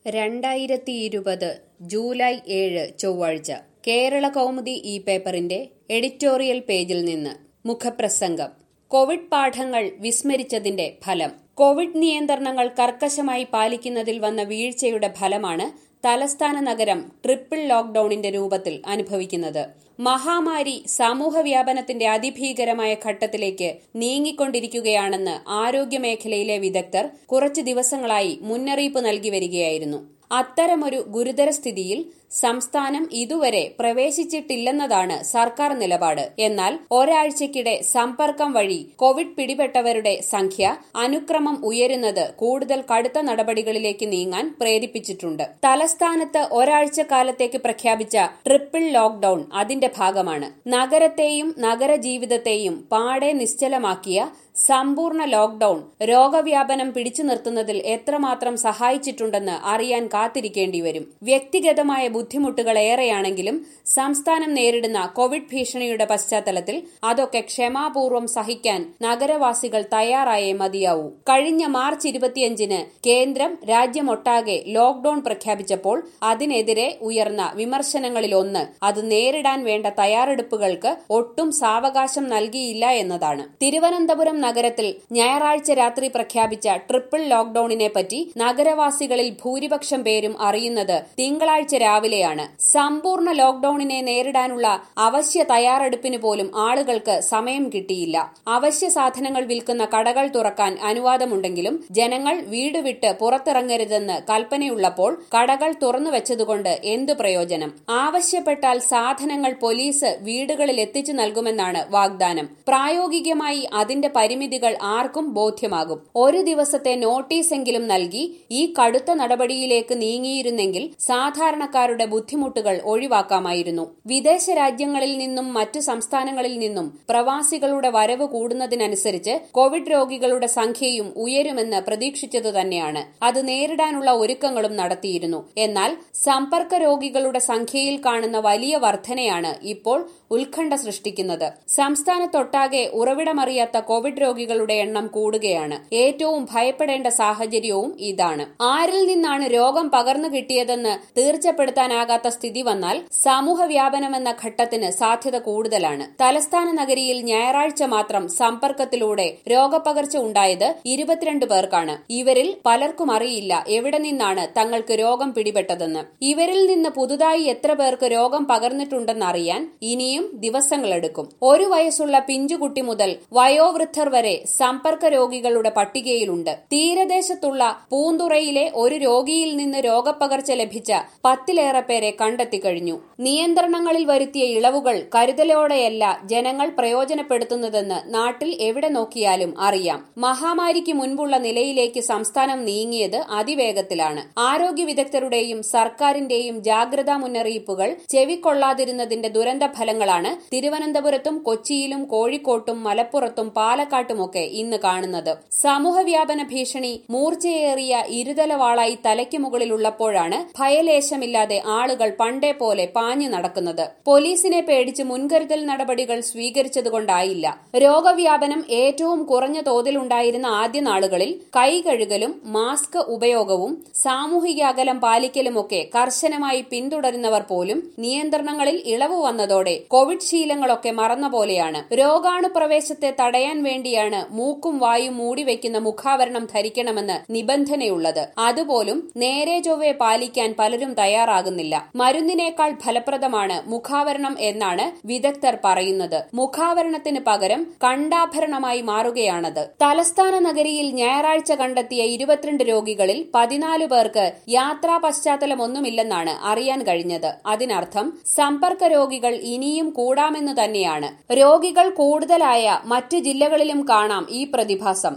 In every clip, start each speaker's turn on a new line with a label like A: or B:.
A: രണ്ടായിരത്തി ഇരുപത് ജൂലൈ ഏഴ് ചൊവ്വാഴ്ച കേരള കൗമുദി ഈ പേപ്പറിന്റെ എഡിറ്റോറിയൽ പേജിൽ നിന്ന് മുഖപ്രസംഗം കോവിഡ് പാഠങ്ങൾ വിസ്മരിച്ചതിന്റെ ഫലം കോവിഡ് നിയന്ത്രണങ്ങൾ കർക്കശമായി പാലിക്കുന്നതിൽ വന്ന വീഴ്ചയുടെ ഫലമാണ് തലസ്ഥാന നഗരം ട്രിപ്പിൾ ലോക്ഡൌണിന്റെ രൂപത്തിൽ അനുഭവിക്കുന്നത് മഹാമാരി സമൂഹവ്യാപനത്തിന്റെ അതിഭീകരമായ ഘട്ടത്തിലേക്ക് നീങ്ങിക്കൊണ്ടിരിക്കുകയാണെന്ന് ആരോഗ്യമേഖലയിലെ വിദഗ്ധർ കുറച്ചു ദിവസങ്ങളായി മുന്നറിയിപ്പ് നൽകി വരികയായിരുന്നു അത്തരമൊരു ഗുരുതര സ്ഥിതിയിൽ സംസ്ഥാനം ഇതുവരെ പ്രവേശിച്ചിട്ടില്ലെന്നതാണ് സർക്കാർ നിലപാട് എന്നാൽ ഒരാഴ്ചക്കിടെ സമ്പർക്കം വഴി കോവിഡ് പിടിപെട്ടവരുടെ സംഖ്യ അനുക്രമം ഉയരുന്നത് കൂടുതൽ കടുത്ത നടപടികളിലേക്ക് നീങ്ങാൻ പ്രേരിപ്പിച്ചിട്ടുണ്ട് തലസ്ഥാനത്ത് ഒരാഴ്ച കാലത്തേക്ക് പ്രഖ്യാപിച്ച ട്രിപ്പിൾ ലോക്ഡൌൺ അതിന്റെ ഭാഗമാണ് നഗരത്തെയും നഗരജീവിതത്തെയും പാടെ നിശ്ചലമാക്കിയ സമ്പൂർണ്ണ ലോക്ഡൌൺ രോഗവ്യാപനം പിടിച്ചു നിർത്തുന്നതിൽ എത്രമാത്രം സഹായിച്ചിട്ടുണ്ടെന്ന് അറിയാൻ കാത്തിരിക്കേണ്ടി വരും വ്യക്തിഗതമായ ബുദ്ധിമുട്ടുകൾ ഏറെയാണെങ്കിലും സംസ്ഥാനം നേരിടുന്ന കോവിഡ് ഭീഷണിയുടെ പശ്ചാത്തലത്തിൽ അതൊക്കെ ക്ഷമാപൂർവ്വം സഹിക്കാൻ നഗരവാസികൾ തയ്യാറായേ മതിയാവൂ കഴിഞ്ഞ മാർച്ച് ഇരുപത്തിയഞ്ചിന് കേന്ദ്രം രാജ്യമൊട്ടാകെ ലോക്ഡൌൺ പ്രഖ്യാപിച്ചപ്പോൾ അതിനെതിരെ ഉയർന്ന വിമർശനങ്ങളിലൊന്ന് അത് നേരിടാൻ വേണ്ട തയ്യാറെടുപ്പുകൾക്ക് ഒട്ടും സാവകാശം നൽകിയില്ല എന്നതാണ് തിരുവനന്തപുരം നഗരത്തിൽ ഞായറാഴ്ച രാത്രി പ്രഖ്യാപിച്ച ട്രിപ്പിൾ ലോക്ഡൌണിനെ പറ്റി നഗരവാസികളിൽ ഭൂരിപക്ഷം പേരും അറിയുന്നത് തിങ്കളാഴ്ച രാവിലെയാണ് സമ്പൂർണ്ണ ലോക്ഡൌണിനെ നേരിടാനുള്ള അവശ്യ തയ്യാറെടുപ്പിന് പോലും ആളുകൾക്ക് സമയം കിട്ടിയില്ല അവശ്യ സാധനങ്ങൾ വിൽക്കുന്ന കടകൾ തുറക്കാൻ അനുവാദമുണ്ടെങ്കിലും ജനങ്ങൾ വീട് വിട്ട് പുറത്തിറങ്ങരുതെന്ന് കൽപ്പനയുള്ളപ്പോൾ കടകൾ തുറന്നു വെച്ചതുകൊണ്ട് എന്തു പ്രയോജനം ആവശ്യപ്പെട്ടാൽ സാധനങ്ങൾ പോലീസ് വീടുകളിൽ എത്തിച്ചു നൽകുമെന്നാണ് വാഗ്ദാനം പ്രായോഗികമായി അതിന്റെ പരിമിതികൾ ആർക്കും ബോധ്യമാകും ഒരു ദിവസത്തെ നോട്ടീസെങ്കിലും നൽകി ഈ കടുത്ത നടപടിയിലേക്ക് നീങ്ങിയിരുന്നെങ്കിൽ സാധാരണക്കാരുടെ ബുദ്ധിമുട്ടുകൾ ഒഴിവാക്കാമായിരുന്നു വിദേശ രാജ്യങ്ങളിൽ നിന്നും മറ്റു സംസ്ഥാനങ്ങളിൽ നിന്നും പ്രവാസികളുടെ വരവ് കൂടുന്നതിനനുസരിച്ച് കോവിഡ് രോഗികളുടെ സംഖ്യയും ഉയരുമെന്ന് പ്രതീക്ഷിച്ചതു തന്നെയാണ് അത് നേരിടാനുള്ള ഒരുക്കങ്ങളും നടത്തിയിരുന്നു എന്നാൽ സമ്പർക്ക രോഗികളുടെ സംഖ്യയിൽ കാണുന്ന വലിയ വർധനയാണ് ഇപ്പോൾ ഉത്കണ്ഠ സൃഷ്ടിക്കുന്നത് സംസ്ഥാനത്തൊട്ടാകെ ഉറവിടമറിയാത്ത കോവിഡ് രോഗികളുടെ എണ്ണം കൂടുകയാണ് ഏറ്റവും ഭയപ്പെടേണ്ട സാഹചര്യവും ഇതാണ് ആരിൽ നിന്നാണ് രോഗം പകർന്നു കിട്ടിയതെന്ന് തീർച്ചപ്പെടുത്താനാകാത്ത സ്ഥിതി വന്നാൽ സമൂഹ വ്യാപനമെന്ന ഘട്ടത്തിന് സാധ്യത കൂടുതലാണ് തലസ്ഥാന നഗരിയിൽ ഞായറാഴ്ച മാത്രം സമ്പർക്കത്തിലൂടെ രോഗപകർച്ച ഉണ്ടായത് ഇരുപത്തിരണ്ട് പേർക്കാണ് ഇവരിൽ പലർക്കും അറിയില്ല എവിടെ നിന്നാണ് തങ്ങൾക്ക് രോഗം പിടിപെട്ടതെന്ന് ഇവരിൽ നിന്ന് പുതുതായി എത്ര പേർക്ക് രോഗം പകർന്നിട്ടുണ്ടെന്നറിയാൻ ഇനിയും ദിവസങ്ങളെടുക്കും ഒരു വയസ്സുള്ള പിഞ്ചുകുട്ടി മുതൽ വയോവൃദ്ധർ വരെ സമ്പർക്ക രോഗികളുടെ പട്ടികയിലുണ്ട് തീരദേശത്തുള്ള പൂന്തുറയിലെ ഒരു രോഗിയിൽ നിന്ന് രോഗപ്പകർച്ച ലഭിച്ച പത്തിലേറെ പേരെ കണ്ടെത്തിക്കഴിഞ്ഞു നിയന്ത്രണങ്ങളിൽ വരുത്തിയ ഇളവുകൾ കരുതലോടെയല്ല ജനങ്ങൾ പ്രയോജനപ്പെടുത്തുന്നതെന്ന് നാട്ടിൽ എവിടെ നോക്കിയാലും അറിയാം മഹാമാരിക്ക് മുൻപുള്ള നിലയിലേക്ക് സംസ്ഥാനം നീങ്ങിയത് അതിവേഗത്തിലാണ് ആരോഗ്യ വിദഗ്ധരുടെയും സർക്കാരിന്റെയും ജാഗ്രതാ മുന്നറിയിപ്പുകൾ ചെവിക്കൊള്ളാതിരുന്നതിന്റെ ദുരന്ത ഫലങ്ങളാണ് തിരുവനന്തപുരത്തും കൊച്ചിയിലും കോഴിക്കോട്ടും മലപ്പുറത്തും പാലക്കാട്ടുമൊക്കെ ഇന്ന് കാണുന്നത് സമൂഹവ്യാപന ഭീഷണി മൂർച്ചയേറിയ ഇരുതലവാളായി തലയ്ക്ക് മുകളിലുള്ളപ്പോഴാണ് ഭയലേശമില്ലാതെ ആളുകൾ പണ്ടേ പോലെ പാഞ്ഞു നടക്കുന്നത് പോലീസിനെ പേടിച്ച് മുൻകരുതൽ നടപടികൾ സ്വീകരിച്ചതുകൊണ്ടായില്ല രോഗവ്യാപനം ഏറ്റവും കുറഞ്ഞ തോതിലുണ്ടായിരുന്ന ആദ്യ നാളുകളിൽ കൈ കഴുകലും മാസ്ക് ഉപയോഗവും സാമൂഹിക അകലം പാലിക്കലുമൊക്കെ കർശനമായി പിന്തുടരുന്നവർ പോലും നിയന്ത്രണങ്ങളിൽ ഇളവ് വന്നതോടെ കോവിഡ് ശീലങ്ങളൊക്കെ മറന്ന പോലെയാണ് രോഗാണു പ്രവേശത്തെ തടയാൻ വേണ്ടിയാണ് മൂക്കും വായും മൂടിവെക്കുന്ന മുഖാവരണം ധരിക്കണമെന്ന് നിബന്ധനയുള്ളത് അതുപോലും നേരെ ചൊവ്വെ പാലിക്കാൻ പലരും തയ്യാറാകുന്നില്ല മരുന്നിനേക്കാൾ ഫലപ്രദമാണ് മുഖാവരണം എന്നാണ് വിദഗ്ധർ പറയുന്നത് മുഖാവരണത്തിന് പകരം കണ്ടാഭരണമായി മാറുകയാണത് തലസ്ഥാന നഗരിയിൽ ഞായറാഴ്ച കണ്ടെത്തിയ ഇരുപത്തിരണ്ട് രോഗികളിൽ പതിനാല് പേർക്ക് യാത്രാ പശ്ചാത്തലമൊന്നുമില്ലെന്നാണ് അറിയാൻ കഴിഞ്ഞത് അതിനർത്ഥം സമ്പർക്ക രോഗികൾ ഇനിയും കൂടാമെന്ന് തന്നെയാണ് രോഗികൾ കൂടുതലായ മറ്റ് ജില്ലകളിലും കാണാം ഈ പ്രതിഭാസം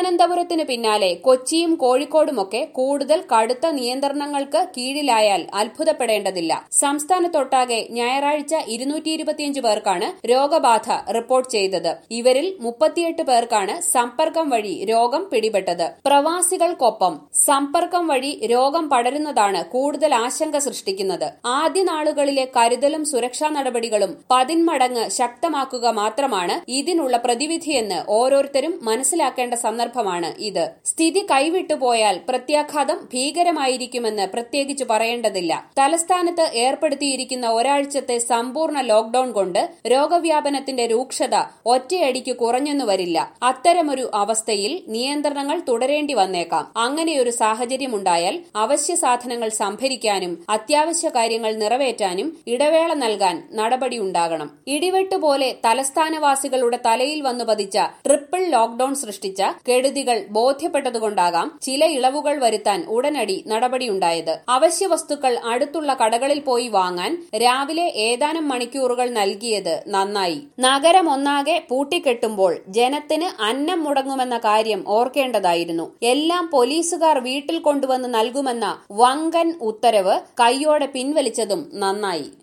A: തിരുവനന്തപുരത്തിന് പിന്നാലെ കൊച്ചിയും കോഴിക്കോടുമൊക്കെ കൂടുതൽ കടുത്ത നിയന്ത്രണങ്ങൾക്ക് കീഴിലായാൽ അത്ഭുതപ്പെടേണ്ടതില്ല സംസ്ഥാനത്തൊട്ടാകെ ഞായറാഴ്ച ഇരുന്നൂറ്റി ഇരുപത്തിയഞ്ച് പേർക്കാണ് രോഗബാധ റിപ്പോർട്ട് ചെയ്തത് ഇവരിൽ മുപ്പത്തിയെട്ട് പേർക്കാണ് സമ്പർക്കം വഴി രോഗം പിടിപെട്ടത് പ്രവാസികൾക്കൊപ്പം സമ്പർക്കം വഴി രോഗം പടരുന്നതാണ് കൂടുതൽ ആശങ്ക സൃഷ്ടിക്കുന്നത് ആദ്യ നാളുകളിലെ കരുതലും സുരക്ഷാ നടപടികളും പതിന്മടങ്ങ് ശക്തമാക്കുക മാത്രമാണ് ഇതിനുള്ള പ്രതിവിധിയെന്ന് ഓരോരുത്തരും മനസ്സിലാക്കേണ്ട സന്ദർഭമാണ് ഇത് സ്ഥിതി കൈവിട്ടുപോയാൽ പ്രത്യാഘാതം ഭീകരമായിരിക്കുമെന്ന് പ്രത്യേകിച്ച് പറയേണ്ടതില്ല തലസ്ഥാനത്ത് ഏർപ്പെടുത്തിയിരിക്കുന്ന ഒരാഴ്ചത്തെ സമ്പൂർണ്ണ ലോക്ഡൌൺ കൊണ്ട് രോഗവ്യാപനത്തിന്റെ രൂക്ഷത ഒറ്റയടിക്ക് കുറഞ്ഞെന്നു വരില്ല അത്തരമൊരു അവസ്ഥയിൽ നിയന്ത്രണങ്ങൾ തുടരേണ്ടി വന്നേക്കാം അങ്ങനെയൊരു സാഹചര്യമുണ്ടായാൽ അവശ്യ സാധനങ്ങൾ സംഭരിക്കാനും അത്യാവശ്യ കാര്യങ്ങൾ നിറവേറ്റാനും ഇടവേള നൽകാൻ നടപടിയുണ്ടാകണം ഇടിവെട്ടുപോലെ തലസ്ഥാനവാസികളുടെ തലയിൽ വന്നു പതിച്ച ട്രിപ്പിൾ ലോക്ഡൌൺ സൃഷ്ടിച്ച കെടുതികൾ ബോധ്യപ്പെട്ടതുകൊണ്ടാകാം ചില ഇളവുകൾ വരുത്താൻ ഉടനടി നടപടിയുണ്ടായത് അവശ്യ വസ്തുക്കൾ അടുത്തുള്ള കടകളിൽ പോയി വാങ്ങാൻ രാവിലെ ഏതാനും മണിക്കൂറുകൾ നൽകിയത് നന്നായി നഗരമൊന്നാകെ പൂട്ടിക്കെട്ടുമ്പോൾ ജനത്തിന് അന്നം മുടങ്ങുമെന്ന കാര്യം ഓർക്കേണ്ടതായിരുന്നു എല്ലാം പോലീസുകാർ വീട്ടിൽ കൊണ്ടുവന്ന് നൽകുമെന്ന വങ്കൻ ഉത്തരവ് കൈയോടെ പിൻവലിച്ചതും നന്നായി